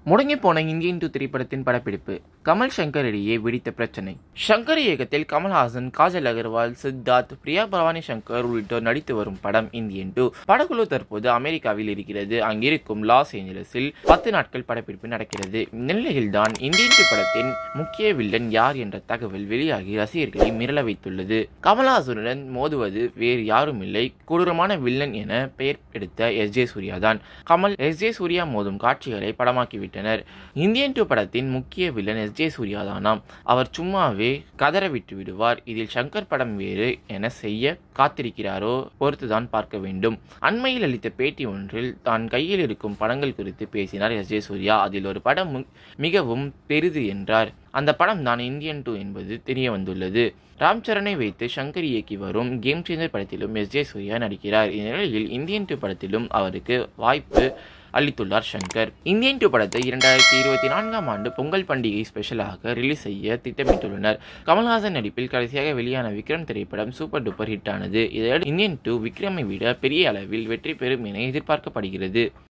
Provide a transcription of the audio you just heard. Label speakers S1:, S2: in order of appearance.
S1: முடங்கி போன Indian two திரைப்படத்தின் படப்பிடிப்பு கமல் சங்கர் இடையே வெடித்த பிரச்சனை சங்கர் இயக்கத்தில் கமல்ஹாசன் காஜல் அகர்வால் சித்தார்த் பிரியா பவானி சங்கர் உள்ளிட்டோர் நடித்து வரும் படம் இந்தியன் டூ படக்குழு தற்போது அமெரிக்காவில் இருக்கிறது அங்கிருக்கும் லாஸ் ஏஞ்சலஸில் பத்து நாட்கள் படப்பிடிப்பு நடக்கிறது இந்நிலையில்தான் இந்தியன் டூ படத்தின் முக்கிய வில்லன் யார் என்ற தகவல் வெளியாகி ரசிகர்களை மிரள வைத்துள்ளது கமல்ஹாசனுடன் மோதுவது வேறு யாரும் இல்லை கொடூரமான வில்லன் என பெயர் எடுத்த எஸ் ஜே சூர்யா தான் கமல் எஸ் ஜே சூர்யா மோதும் காட்சிகளை படமாக்கிவிட்டனர் இந்தியன் டூ படத்தின் முக்கிய வில்லன் எஸ் ஜே சூர்யா தானாம் அவர் சும்மாவே கதற விட்டு விடுவார் இதில் சங்கர் படம் வேறு என செய்ய காத்திருக்கிறாரோ பொறுத்துதான் பார்க்க வேண்டும் அண்மையில் அளித்த பேட்டி ஒன்றில் தான் கையில் இருக்கும் படங்கள் குறித்து பேசினார் எஸ் ஜே சூர்யா அதில் ஒரு படம் மு- மிகவும் பெரிது என்றார் அந்த படம் தான் இந்தியன் டூ என்பது தெரிய வந்துள்ளது ராம் சரணை வைத்து சங்கர் இயக்கி வரும் கேம் சேஞ்சர் படத்திலும் எஸ் ஜே சூர்யா நடிக்கிறார் இந்நிலையில் இந்தியன் டூ படத்திலும் அவருக்கு வாய்ப்பு அளித்துள்ளார் சங்கர் இந்தியன் டூ படத்தை இரண்டாயிரத்தி இருபத்தி நான்காம் ஆண்டு பொங்கல் பண்டிகை ஸ்பெஷலாக ரிலீஸ் செய்ய திட்டமிட்டுள்ளனர் கமல்ஹாசன் நடிப்பில் கடைசியாக வெளியான விக்ரம் திரைப்படம் சூப்பர் டூப்பர் ஹிட் ஆனது இதையடுத்து இந்தியன் டூ விக்ரமை விட பெரிய அளவில் வெற்றி பெறும் என எதிர்பார்க்கப்படுகிறது